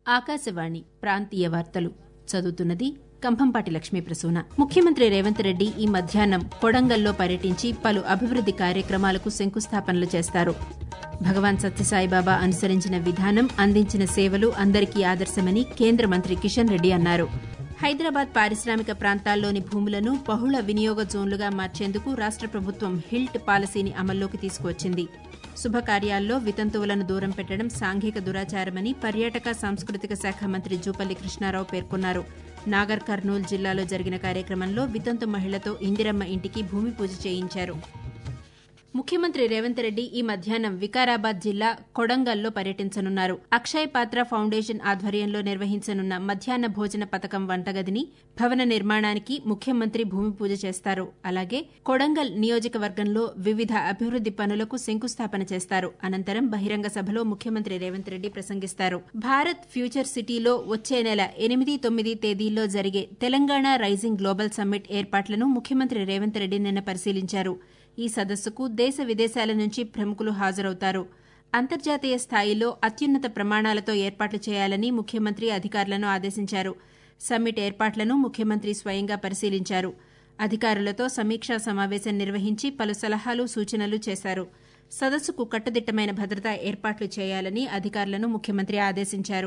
ఆకాశవాణి ప్రాంతీయ వార్తలు చదువుతున్నది కంభంపాటి లక్ష్మీ ప్రసూన ముఖ్యమంత్రి రేవంత్ రెడ్డి ఈ మధ్యాహ్నం కొడంగల్లో పర్యటించి పలు అభివృద్ది కార్యక్రమాలకు శంకుస్థాపనలు చేస్తారు భగవాన్ సత్యసాయిబాబా అనుసరించిన విధానం అందించిన సేవలు అందరికీ ఆదర్శమని కేంద్ర మంత్రి కిషన్ రెడ్డి అన్నారు హైదరాబాద్ పారిశ్రామిక ప్రాంతాల్లోని భూములను బహుళ వినియోగ జోన్లుగా మార్చేందుకు రాష్ట ప్రభుత్వం హిల్ట్ పాలసీని అమల్లోకి తీసుకువచ్చింది శుభకార్యాల్లో వితంతువులను దూరం పెట్టడం సాంఘిక దురాచారమని పర్యాటక సాంస్కృతిక శాఖ మంత్రి జూపల్లి కృష్ణారావు పేర్కొన్నారు నాగర్ కర్నూలు జిల్లాలో జరిగిన కార్యక్రమంలో వితంతు మహిళతో ఇందిరమ్మ ఇంటికి భూమి పూజ చేయించారు ముఖ్యమంత్రి రేవంత్ రెడ్డి ఈ మధ్యాహ్నం వికారాబాద్ జిల్లా కొడంగల్లో పర్యటించనున్నారు అక్షయ్ పాత్ర ఫౌండేషన్ ఆధ్వర్యంలో నిర్వహించనున్న మధ్యాహ్న భోజన పథకం వంటగదిని భవన నిర్మాణానికి ముఖ్యమంత్రి భూమి పూజ చేస్తారు అలాగే కొడంగల్ నియోజకవర్గంలో వివిధ అభివృద్ది పనులకు శంకుస్థాపన చేస్తారు అనంతరం బహిరంగ సభలో ముఖ్యమంత్రి రేవంత్ రెడ్డి ప్రసంగిస్తారు భారత్ ఫ్యూచర్ సిటీలో వచ్చే నెల ఎనిమిది తొమ్మిది తేదీల్లో జరిగే తెలంగాణ రైజింగ్ గ్లోబల్ సమ్మిట్ ఏర్పాట్లను ముఖ్యమంత్రి రేవంత్ రెడ్డి నిన్న పరిశీలించారు ఈ సదస్సుకు దేశ విదేశాల నుంచి ప్రముఖులు హాజరవుతారు అంతర్జాతీయ స్థాయిలో అత్యున్నత ప్రమాణాలతో ఏర్పాట్లు చేయాలని ముఖ్యమంత్రి అధికారులను ఆదేశించారు సమ్మిట్ ఏర్పాట్లను ముఖ్యమంత్రి స్వయంగా పరిశీలించారు అధికారులతో సమీక్షా సమావేశం నిర్వహించి పలు సలహాలు సూచనలు చేశారు సదస్సుకు కట్టుదిట్టమైన భద్రతా ఏర్పాట్లు చేయాలని అధికారులను ముఖ్యమంత్రి ఆదేశించారు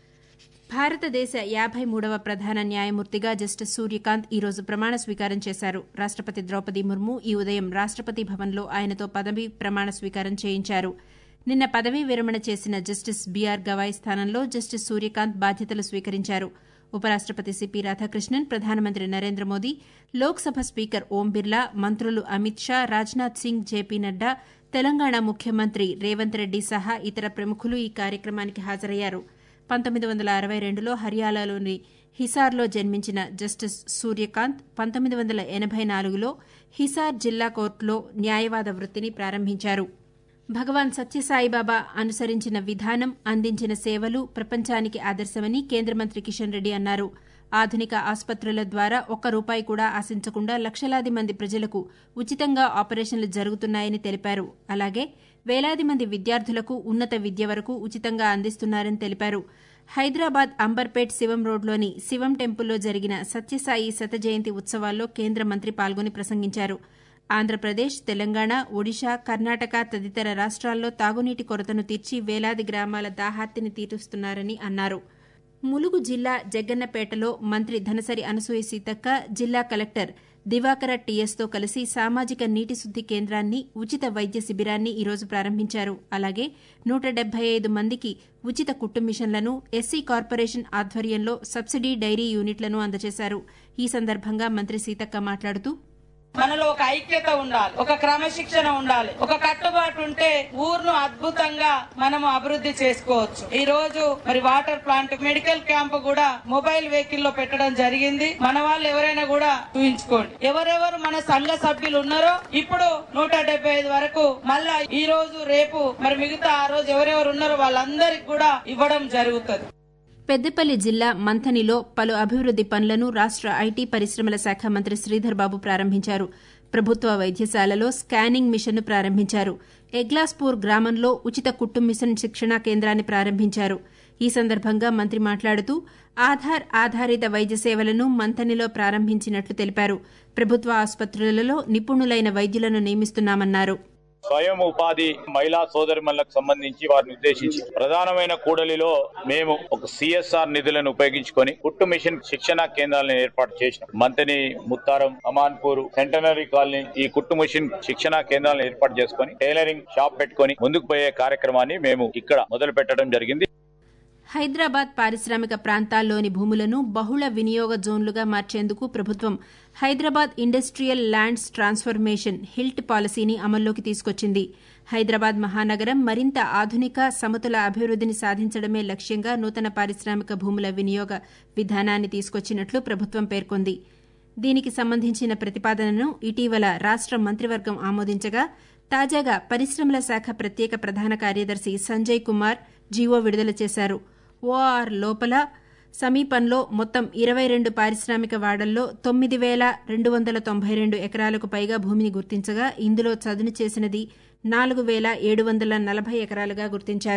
భారతదేశ యాభై మూడవ ప్రధాన న్యాయమూర్తిగా జస్టిస్ సూర్యకాంత్ ఈ రోజు ప్రమాణ స్వీకారం చేశారు రాష్టపతి ద్రౌపది ముర్ము ఈ ఉదయం రాష్టపతి భవన్లో ఆయనతో పదవీ ప్రమాణ స్వీకారం చేయించారు నిన్న పదవీ విరమణ చేసిన జస్టిస్ బీఆర్ గవాయ్ స్థానంలో జస్టిస్ సూర్యకాంత్ బాధ్యతలు స్వీకరించారు ఉపరాష్టపతి సిపి రాధాకృష్ణన్ ప్రధానమంత్రి నరేంద్ర మోదీ లోక్సభ స్పీకర్ ఓం బిర్లా మంత్రులు అమిత్ షా రాజ్నాథ్ సింగ్ జేపీ నడ్డా తెలంగాణ ముఖ్యమంత్రి రేవంత్ రెడ్డి సహా ఇతర ప్రముఖులు ఈ కార్యక్రమానికి హాజరయ్యారు పంతొమ్మిది వందల అరవై రెండులో హర్యానాలోని హిసార్లో జన్మించిన జస్టిస్ సూర్యకాంత్ పంతొమ్మిది వందల ఎనబై నాలుగులో హిసార్ జిల్లా కోర్టులో న్యాయవాద వృత్తిని ప్రారంభించారు భగవాన్ సత్యసాయిబాబా అనుసరించిన విధానం అందించిన సేవలు ప్రపంచానికి ఆదర్శమని కేంద్ర మంత్రి కిషన్ రెడ్డి అన్నారు ఆధునిక ఆసుపత్రుల ద్వారా ఒక్క రూపాయి కూడా ఆశించకుండా లక్షలాది మంది ప్రజలకు ఉచితంగా ఆపరేషన్లు జరుగుతున్నాయని తెలిపారు అలాగే వేలాది మంది విద్యార్థులకు ఉన్నత విద్య వరకు ఉచితంగా అందిస్తున్నారని తెలిపారు హైదరాబాద్ అంబర్పేట్ శివం రోడ్లోని శివం టెంపుల్లో జరిగిన సత్యసాయి శత జయంతి ఉత్సవాల్లో కేంద్ర మంత్రి పాల్గొని ప్రసంగించారు ఆంధ్రప్రదేశ్ తెలంగాణ ఒడిశా కర్ణాటక తదితర రాష్ట్రాల్లో తాగునీటి కొరతను తీర్చి వేలాది గ్రామాల దాహార్తిని తీరుస్తున్నారని అన్నారు ములుగు జిల్లా జగ్గన్నపేటలో మంత్రి ధనసరి అనసూయ సీతక్క జిల్లా కలెక్టర్ దివాకర టీఎస్తో కలిసి సామాజిక నీటి శుద్ది కేంద్రాన్ని ఉచిత వైద్య శిబిరాన్ని ఈరోజు ప్రారంభించారు అలాగే నూట డెబ్బై ఐదు మందికి ఉచిత కుట్టు మిషన్లను ఎస్సీ కార్పొరేషన్ ఆధ్వర్యంలో సబ్సిడీ డైరీ యూనిట్లను అందజేశారు ఈ సందర్భంగా మంత్రి సీతక్క మాట్లాడుతూ మనలో ఒక ఐక్యత ఉండాలి ఒక క్రమశిక్షణ ఉండాలి ఒక కట్టుబాటు ఉంటే ఊరును అద్భుతంగా మనము అభివృద్ధి చేసుకోవచ్చు ఈ రోజు మరి వాటర్ ప్లాంట్ మెడికల్ క్యాంప్ కూడా మొబైల్ వెహికల్ లో పెట్టడం జరిగింది మన వాళ్ళు ఎవరైనా కూడా చూయించుకోండి ఎవరెవరు మన సంఘ సభ్యులు ఉన్నారో ఇప్పుడు నూట డెబ్బై ఐదు వరకు మళ్ళా ఈ రోజు రేపు మరి మిగతా ఆ రోజు ఎవరెవరు ఉన్నారో వాళ్ళందరికి కూడా ఇవ్వడం జరుగుతుంది పెద్దపల్లి జిల్లా మంథనిలో పలు అభివృద్ది పనులను రాష్ట ఐటీ పరిశ్రమల శాఖ మంత్రి శ్రీధర్ బాబు ప్రారంభించారు ప్రభుత్వ వైద్యశాలలో స్కానింగ్ మిషన్ను ప్రారంభించారు ఎగ్లాస్పూర్ గ్రామంలో ఉచిత కుట్టు మిషన్ శిక్షణా కేంద్రాన్ని ప్రారంభించారు ఈ సందర్భంగా మంత్రి మాట్లాడుతూ ఆధార్ ఆధారిత వైద్య సేవలను మంథనిలో ప్రారంభించినట్లు తెలిపారు ప్రభుత్వ ఆసుపత్రులలో నిపుణులైన వైద్యులను నియమిస్తున్నామన్నారు స్వయం ఉపాధి మహిళా సోదరిమణులకు సంబంధించి వారిని ఉద్దేశించి ప్రధానమైన కూడలిలో మేము ఒక సిఎస్ఆర్ నిధులను ఉపయోగించుకొని కుట్టు మిషన్ శిక్షణ కేంద్రాలను ఏర్పాటు చేసినాం మంతని ముత్తారం అమాన్పూర్ సెంటనరీ కాలనీ ఈ కుట్టు మిషన్ శిక్షణ కేంద్రాలను ఏర్పాటు చేసుకొని టైలరింగ్ షాప్ పెట్టుకొని ముందుకు పోయే కార్యక్రమాన్ని మేము ఇక్కడ మొదలు పెట్టడం జరిగింది హైదరాబాద్ పారిశ్రామిక ప్రాంతాల్లోని భూములను బహుళ వినియోగ జోన్లుగా మార్చేందుకు ప్రభుత్వం Hyderabad industrial lands transformation HILT పాలసీని అమల్లోకి తీసుకొచ్చింది హైదరాబాద్ మహానగరం మరింత ఆధునిక సమతుల అభివృద్దిని సాధించడమే లక్ష్యంగా నూతన పారిశ్రామిక భూముల వినియోగ విధానాన్ని తీసుకొచ్చినట్లు ప్రభుత్వం పేర్కొంది దీనికి సంబంధించిన ప్రతిపాదనను ఇటీవల రాష్ట మంత్రివర్గం ఆమోదించగా తాజాగా పరిశ్రమల శాఖ ప్రత్యేక ప్రధాన కార్యదర్శి సంజయ్ కుమార్ జీవో విడుదల చేశారు ఓఆర్ లోపల సమీపంలో మొత్తం ఇరవై రెండు పారిశ్రామిక వాడల్లో తొమ్మిది వేల రెండు వందల తొంభై రెండు ఎకరాలకు పైగా భూమిని గుర్తించగా ఇందులో చదును చేసినది నాలుగు వేల ఏడు వందల నలభై ఎకరాలుగా గుర్తించారు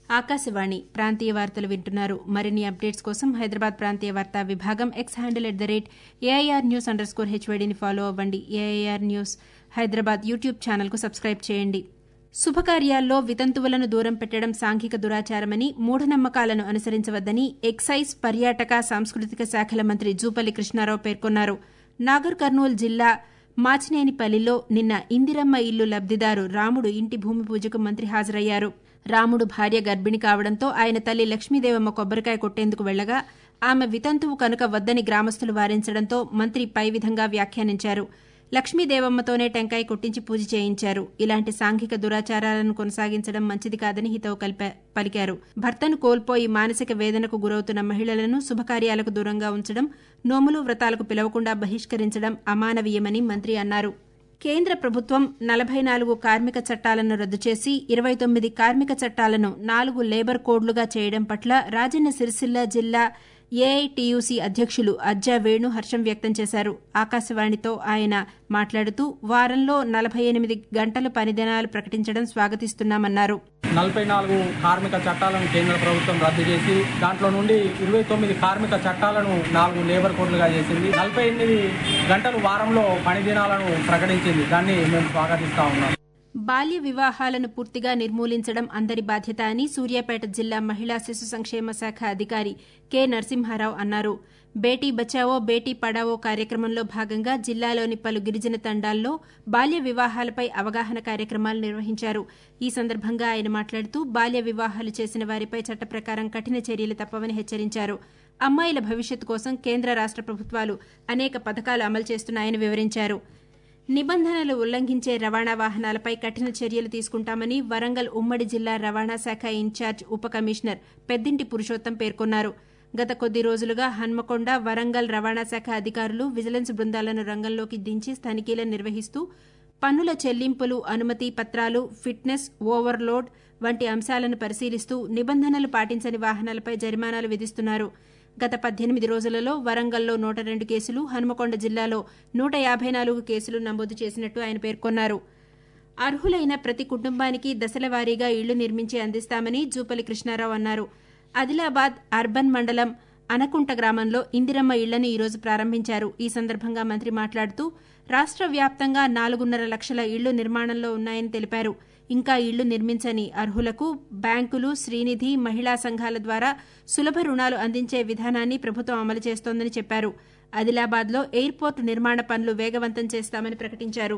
ఆకాశవాణి ప్రాంతీయ వార్తలు వింటున్నారు మరిన్ని అప్డేట్స్ కోసం హైదరాబాద్ ప్రాంతీయ వార్తా విభాగం X handle at the rate AIR news under score హెచ్వైడీని ఫాలో అవ్వండి ఏఐఆర్ న్యూస్ హైదరాబాద్ యూట్యూబ్ ఛానల్కు సబ్స్క్రైబ్ చేయండి శుభకార్యాల్లో వితంతువులను దూరం పెట్టడం సాంఘిక దురాచారమని మూఢనమ్మకాలను అనుసరించవద్దని ఎక్సైజ్ పర్యాటక సాంస్కృతిక శాఖల మంత్రి జూపల్లి కృష్ణారావు పేర్కొన్నారు నాగర్ కర్నూలు జిల్లా మాచినేనిపల్లిలో నిన్న ఇందిరమ్మ ఇల్లు లబ్దిదారు రాముడు ఇంటి భూమి పూజకు మంత్రి హాజరయ్యారు రాముడు భార్య గర్భిణి కావడంతో ఆయన తల్లి లక్ష్మీదేవమ్మ కొబ్బరికాయ కొట్టేందుకు వెళ్లగా ఆమె వితంతువు కనుక వద్దని గ్రామస్తులు వారించడంతో మంత్రి పై విధంగా వ్యాఖ్యానించారు లక్ష్మీదేవమ్మతోనే టెంకాయ కొట్టించి పూజ చేయించారు ఇలాంటి సాంఘిక దురాచారాలను కొనసాగించడం మంచిది కాదని హితవు పలికారు భర్తను కోల్పోయి మానసిక వేదనకు గురవుతున్న మహిళలను శుభకార్యాలకు దూరంగా ఉంచడం నోములు వ్రతాలకు పిలవకుండా బహిష్కరించడం అమానవీయమని మంత్రి అన్నారు కేంద్ర ప్రభుత్వం నలభై నాలుగు కార్మిక చట్టాలను రద్దు చేసి ఇరవై తొమ్మిది కార్మిక చట్టాలను నాలుగు లేబర్ కోడ్లుగా చేయడం పట్ల రాజన్న సిరిసిల్ల జిల్లా ఏఐటీయూసీ అధ్యక్షులు అజ్జా వేణు హర్షం వ్యక్తం చేశారు ఆకాశవాణితో ఆయన మాట్లాడుతూ వారంలో నలభై ఎనిమిది గంటల పనిదినాలు ప్రకటించడం స్వాగతిస్తున్నామన్నారు నలభై నాలుగు కార్మిక చట్టాలను కేంద్ర ప్రభుత్వం రద్దు చేసి దాంట్లో నుండి ఇరవై తొమ్మిది కార్మిక చట్టాలను నాలుగు లేబర్ కోడ్లుగా చేసింది నలభై ఎనిమిది గంటలు వారంలో పని దినాలను ప్రకటించింది దాన్ని మేము స్వాగతిస్తా ఉన్నాం బాల్య వివాహాలను పూర్తిగా నిర్మూలించడం అందరి బాధ్యత అని సూర్యాపేట జిల్లా మహిళా శిశు సంక్షేమ శాఖ అధికారి కె నరసింహారావు అన్నారు బేటీ బచావో బేటీ పడావో కార్యక్రమంలో భాగంగా జిల్లాలోని పలు గిరిజన తండాల్లో బాల్య వివాహాలపై అవగాహన కార్యక్రమాలు నిర్వహించారు ఈ సందర్భంగా ఆయన మాట్లాడుతూ బాల్య వివాహాలు చేసిన వారిపై చట్ట ప్రకారం కఠిన చర్యలు తప్పవని హెచ్చరించారు అమ్మాయిల భవిష్యత్తు కోసం కేంద్ర రాష్ట ప్రభుత్వాలు అనేక పథకాలు అమలు చేస్తున్నాయని వివరించారు నిబంధనలు ఉల్లంఘించే రవాణా వాహనాలపై కఠిన చర్యలు తీసుకుంటామని వరంగల్ ఉమ్మడి జిల్లా రవాణా శాఖ ఇన్ఛార్జ్ ఉప కమిషనర్ పెద్దింటి పురుషోత్తం పేర్కొన్నారు గత కొద్ది రోజులుగా హన్మకొండ వరంగల్ రవాణా శాఖ అధికారులు విజిలెన్స్ బృందాలను రంగంలోకి దించి తనిఖీలను నిర్వహిస్తూ పన్నుల చెల్లింపులు అనుమతి పత్రాలు ఫిట్నెస్ ఓవర్లోడ్ వంటి అంశాలను పరిశీలిస్తూ నిబంధనలు పాటించని వాహనాలపై జరిమానాలు విధిస్తున్నారు గత పద్దెనిమిది రోజులలో వరంగల్లో నూట రెండు కేసులు హనుమకొండ జిల్లాలో నూట యాభై నాలుగు కేసులు నమోదు చేసినట్టు ఆయన పేర్కొన్నారు అర్హులైన ప్రతి కుటుంబానికి దశల వారీగా ఇళ్లు నిర్మించి అందిస్తామని జూపల్లి కృష్ణారావు అన్నారు ఆదిలాబాద్ అర్బన్ మండలం అనకుంట గ్రామంలో ఇందిరమ్మ ఇళ్లను ఈరోజు ప్రారంభించారు ఈ సందర్భంగా మంత్రి మాట్లాడుతూ రాష్ట్ర వ్యాప్తంగా నాలుగున్నర లక్షల ఇళ్లు నిర్మాణంలో ఉన్నాయని తెలిపారు ఇంకా ఇళ్లు నిర్మించని అర్హులకు బ్యాంకులు శ్రీనిధి మహిళా సంఘాల ద్వారా సులభ రుణాలు అందించే విధానాన్ని ప్రభుత్వం అమలు చేస్తోందని చెప్పారు ఆదిలాబాద్లో ఎయిర్పోర్టు నిర్మాణ పనులు వేగవంతం చేస్తామని ప్రకటించారు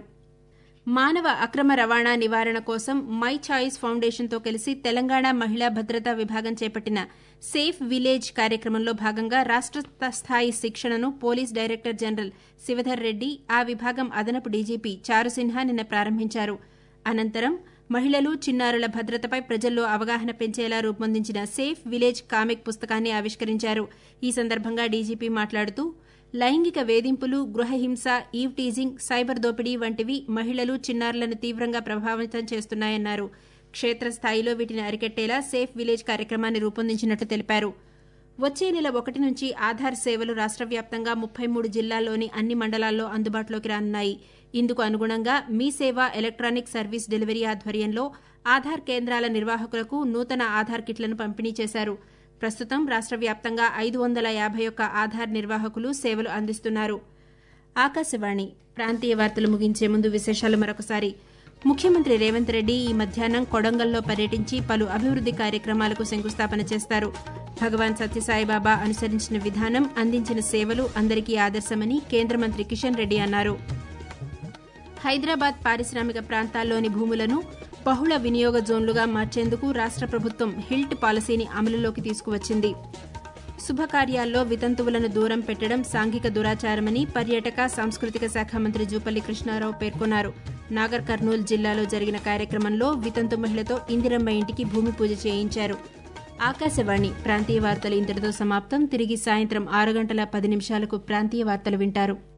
మానవ అక్రమ రవాణా నివారణ కోసం మై ఛాయిస్ ఫౌండేషన్తో కలిసి తెలంగాణ మహిళా భద్రతా విభాగం చేపట్టిన సేఫ్ విలేజ్ కార్యక్రమంలో భాగంగా రాష్ట్ర స్థాయి శిక్షణను police director general Shivadhar Reddy ఆ విభాగం అదనపు డీజీపీ చారుసిన్హా నిన్న ప్రారంభించారు అనంతరం మహిళలు చిన్నారుల భద్రతపై ప్రజల్లో అవగాహన పెంచేలా రూపొందించిన సేఫ్ విలేజ్ కామిక్ పుస్తకాన్ని ఆవిష్కరించారు ఈ సందర్భంగా డీజీపీ మాట్లాడుతూ లైంగిక వేధింపులు గృహహింస ఈవ్ టీజింగ్ సైబర్ దోపిడీ వంటివి మహిళలు చిన్నారులను తీవ్రంగా ప్రభావితం చేస్తున్నాయన్నారు క్షేత్రస్థాయిలో వీటిని అరికట్టేలా సేఫ్ విలేజ్ కార్యక్రమాన్ని రూపొందించినట్లు తెలిపారు వచ్చే నెల ఒకటి నుంచి ఆధార్ సేవలు రాష్ట్ర వ్యాప్తంగా ముప్పై మూడు జిల్లాల్లోని అన్ని మండలాల్లో అందుబాటులోకి రానున్నాయి ఇందుకు అనుగుణంగా మీ సేవ ఎలక్ట్రానిక్ సర్వీస్ డెలివరీ ఆధ్వర్యంలో ఆధార్ కేంద్రాల నిర్వాహకులకు నూతన ఆధార్ కిట్లను పంపిణీ చేశారు ప్రస్తుతం రాష్ట్ర వ్యాప్తంగా ఐదు వందల యాభై ఒక్క ఆధార్ నిర్వాహకులు సేవలు అందిస్తున్నారు ఆకాశవాణి ప్రాంతీయ వార్తలు ముగించే ముందు విశేషాలు మరొకసారి ముఖ్యమంత్రి రేవంత్ రెడ్డి ఈ మధ్యాహ్నం కొడంగల్లో పర్యటించి పలు అభివృద్ది కార్యక్రమాలకు శంకుస్థాపన చేస్తారు భగవాన్ సత్యసాయిబాబా అనుసరించిన విధానం అందించిన సేవలు అందరికీ ఆదర్శమని కేంద్ర మంత్రి కిషన్ రెడ్డి అన్నారు హైదరాబాద్ పారిశ్రామిక ప్రాంతాల్లోని భూములను బహుళ వినియోగ జోన్లుగా మార్చేందుకు రాష్ట్ర ప్రభుత్వం హిల్ట్ పాలసీని అమలులోకి తీసుకువచ్చింది శుభకార్యాల్లో వితంతువులను దూరం పెట్టడం సాంఘిక దురాచారమని పర్యాటక సాంస్కృతిక శాఖ మంత్రి జూపల్లి కృష్ణారావు పేర్కొన్నారు నాగర్ కర్నూలు జిల్లాలో జరిగిన కార్యక్రమంలో వితంతు మహిళతో ఇందిరమ్మ ఇంటికి భూమి పూజ చేయించారు ఆకాశవాణి ప్రాంతీయ వార్తలు ఇంతటితో సమాప్తం తిరిగి సాయంత్రం ఆరు గంటల పది నిమిషాలకు ప్రాంతీయ వార్తలు వింటారు